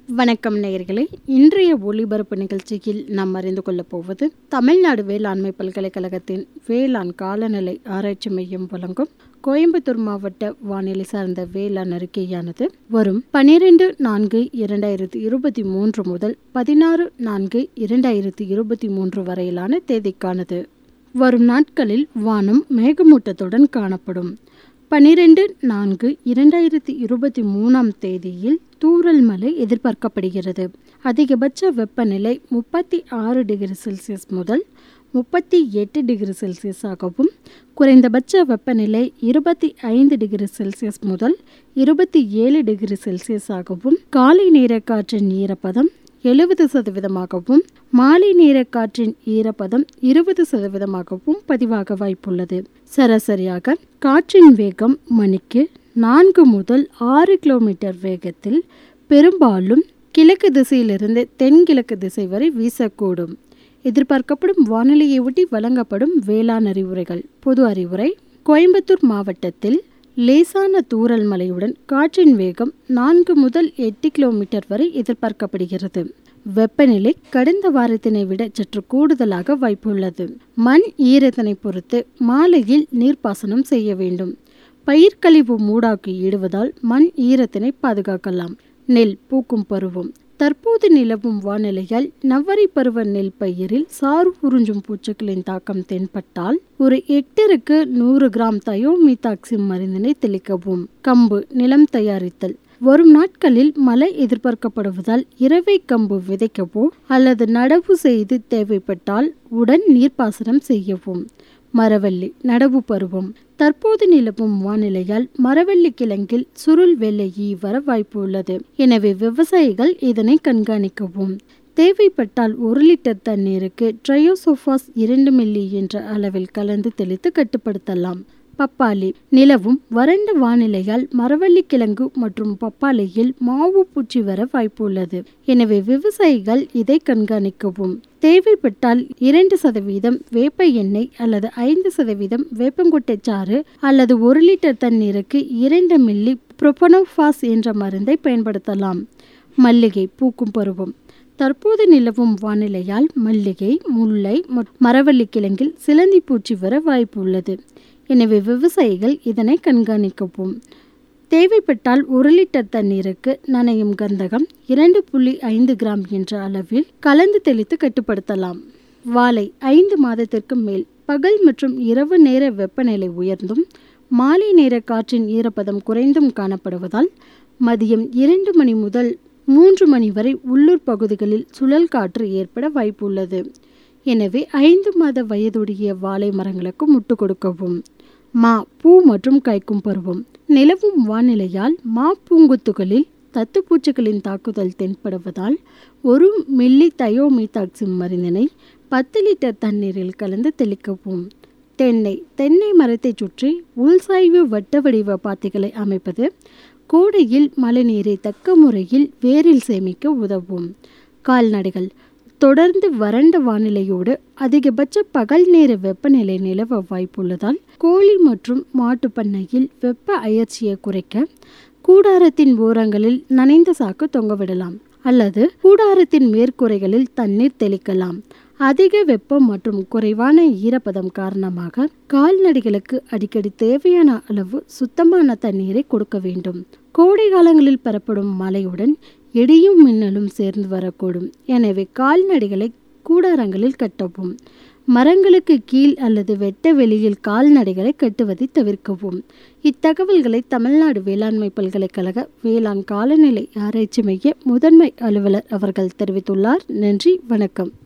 வணக்கம் நேயர்களே இன்றைய ஒளிபரப்பு நிகழ்ச்சியில் நாம் அறிந்து கொள்ளப் போவது தமிழ்நாடு வேளாண்மை பல்கலைக்கழகத்தின் வேளாண் காலநிலை ஆராய்ச்சி மையம் வழங்கும் கோயம்புத்தூர் மாவட்ட வானிலை சார்ந்த வேளாண் அறிக்கையானது வரும் பனிரெண்டு நான்கு இரண்டாயிரத்தி இருபத்தி மூன்று முதல் பதினாறு நான்கு இரண்டாயிரத்தி இருபத்தி மூன்று வரையிலான தேதிக்கானது வரும் நாட்களில் வானம் மேகமூட்டத்துடன் காணப்படும் பனிரெண்டு நான்கு இரண்டாயிரத்தி இருபத்தி மூணாம் தேதியில் தூறல் மழை எதிர்பார்க்கப்படுகிறது அதிகபட்ச வெப்பநிலை முப்பத்தி ஆறு டிகிரி செல்சியஸ் முதல் முப்பத்தி எட்டு டிகிரி செல்சியஸாகவும் குறைந்தபட்ச வெப்பநிலை இருபத்தி ஐந்து டிகிரி செல்சியஸ் முதல் இருபத்தி ஏழு டிகிரி செல்சியஸாகவும் காலை நேர காற்றின் ஈரப்பதம் எழுபது சதவீதமாகவும் மாலை நேர காற்றின் ஈரப்பதம் இருபது சதவீதமாகவும் பதிவாக வாய்ப்புள்ளது சராசரியாக காற்றின் வேகம் மணிக்கு நான்கு முதல் ஆறு கிலோமீட்டர் வேகத்தில் பெரும்பாலும் கிழக்கு திசையிலிருந்து தென்கிழக்கு திசை வரை வீசக்கூடும் எதிர்பார்க்கப்படும் வானிலையை ஒட்டி வழங்கப்படும் வேளாண் அறிவுரைகள் பொது அறிவுரை கோயம்புத்தூர் மாவட்டத்தில் லேசான தூறல் மழையுடன் காற்றின் வேகம் நான்கு முதல் எட்டு கிலோமீட்டர் வரை எதிர்பார்க்கப்படுகிறது வெப்பநிலை கடந்த வாரத்தினை விட சற்று கூடுதலாக வாய்ப்புள்ளது மண் ஈரத்தினை பொறுத்து மாலையில் நீர்ப்பாசனம் செய்ய வேண்டும் பயிர்க்கழிவு மூடாக்கு இடுவதால் மண் ஈரத்தினை பாதுகாக்கலாம் நெல் பூக்கும் பருவம் தற்போது நிலவும் வானிலையால் நவ்வரை பருவ நெல் பயிரில் சாறு உறிஞ்சும் பூச்சிகளின் தாக்கம் தென்பட்டால் ஒரு ஹெக்டருக்கு நூறு கிராம் தயோமீதாக்சி மருந்தினை தெளிக்கவும் கம்பு நிலம் தயாரித்தல் வரும் நாட்களில் மழை எதிர்பார்க்கப்படுவதால் இரவை கம்பு விதைக்கவோ அல்லது நடவு செய்து தேவைப்பட்டால் உடன் நீர்ப்பாசனம் செய்யவும் மரவள்ளி நடவு பருவம் தற்போது நிலவும் வானிலையால் மரவள்ளி கிழங்கில் சுருள் வெள்ளை ஈ வர வாய்ப்பு உள்ளது எனவே விவசாயிகள் இதனை கண்காணிக்கவும் தேவைப்பட்டால் ஒரு லிட்டர் தண்ணீருக்கு ட்ரையோசோஃபாஸ் இரண்டு மில்லி என்ற அளவில் கலந்து தெளித்து கட்டுப்படுத்தலாம் பப்பாளி நிலவும் வறண்ட வானிலையால் மரவள்ளி கிழங்கு மற்றும் பப்பாளியில் மாவு பூச்சி வர வாய்ப்பு உள்ளது எனவே விவசாயிகள் இதை கண்காணிக்கவும் தேவைப்பட்டால் இரண்டு சதவீதம் வேப்ப எண்ணெய் அல்லது ஐந்து சதவீதம் வேப்பங்கொட்டை சாறு அல்லது ஒரு லிட்டர் தண்ணீருக்கு இரண்டு மில்லி புரோபனோஃபாஸ் என்ற மருந்தை பயன்படுத்தலாம் மல்லிகை பூக்கும் பருவம் தற்போது நிலவும் வானிலையால் மல்லிகை முல்லை மரவள்ளி கிழங்கில் சிலந்தி பூச்சி வர வாய்ப்பு உள்ளது எனவே விவசாயிகள் இதனை கண்காணிக்கவும் தேவைப்பட்டால் ஒரு லிட்டர் தண்ணீருக்கு நனையும் கந்தகம் இரண்டு புள்ளி ஐந்து கிராம் என்ற அளவில் கலந்து தெளித்து கட்டுப்படுத்தலாம் வாழை ஐந்து மாதத்திற்கு மேல் பகல் மற்றும் இரவு நேர வெப்பநிலை உயர்ந்தும் மாலை நேர காற்றின் ஈரப்பதம் குறைந்தும் காணப்படுவதால் மதியம் இரண்டு மணி முதல் மூன்று மணி வரை உள்ளூர் பகுதிகளில் சுழல் காற்று ஏற்பட வாய்ப்புள்ளது எனவே ஐந்து மாத வயதுடைய வாழை மரங்களுக்கு முட்டு கொடுக்கவும் மா பூ மற்றும் காய்க்கும் பருவம் நிலவும் வானிலையால் மா பூங்குத்துகளில் தத்துப்பூச்சிகளின் தாக்குதல் தென்படுவதால் ஒரு மில்லி தயோமீதாக்சி மருந்தினை பத்து லிட்டர் தண்ணீரில் கலந்து தெளிக்கவும் தென்னை தென்னை மரத்தை சுற்றி உள்சாய்வு வட்ட வடிவ பாத்திகளை அமைப்பது கோடையில் மழைநீரை தக்க முறையில் வேரில் சேமிக்க உதவும் கால்நடைகள் தொடர்ந்து வறண்ட வானிலையோடு அதிகபட்ச பகல் நேர வெப்பநிலை நிலவ வாய்ப்புள்ளதால் கோழி மற்றும் மாட்டு பண்ணையில் வெப்ப அயற்சியை குறைக்க கூடாரத்தின் ஓரங்களில் நனைந்த சாக்கு தொங்கவிடலாம் அல்லது கூடாரத்தின் மேற்கூரைகளில் தண்ணீர் தெளிக்கலாம் அதிக வெப்பம் மற்றும் குறைவான ஈரப்பதம் காரணமாக கால்நடைகளுக்கு அடிக்கடி தேவையான அளவு சுத்தமான தண்ணீரை கொடுக்க வேண்டும் கோடை காலங்களில் பெறப்படும் மழையுடன் இடியும் மின்னலும் சேர்ந்து வரக்கூடும் எனவே கால்நடைகளை கூடாரங்களில் கட்டவும் மரங்களுக்கு கீழ் அல்லது வெட்ட வெளியில் கால்நடைகளை கட்டுவதை தவிர்க்கவும் இத்தகவல்களை தமிழ்நாடு வேளாண்மை பல்கலைக்கழக வேளாண் காலநிலை ஆராய்ச்சி மைய முதன்மை அலுவலர் அவர்கள் தெரிவித்துள்ளார் நன்றி வணக்கம்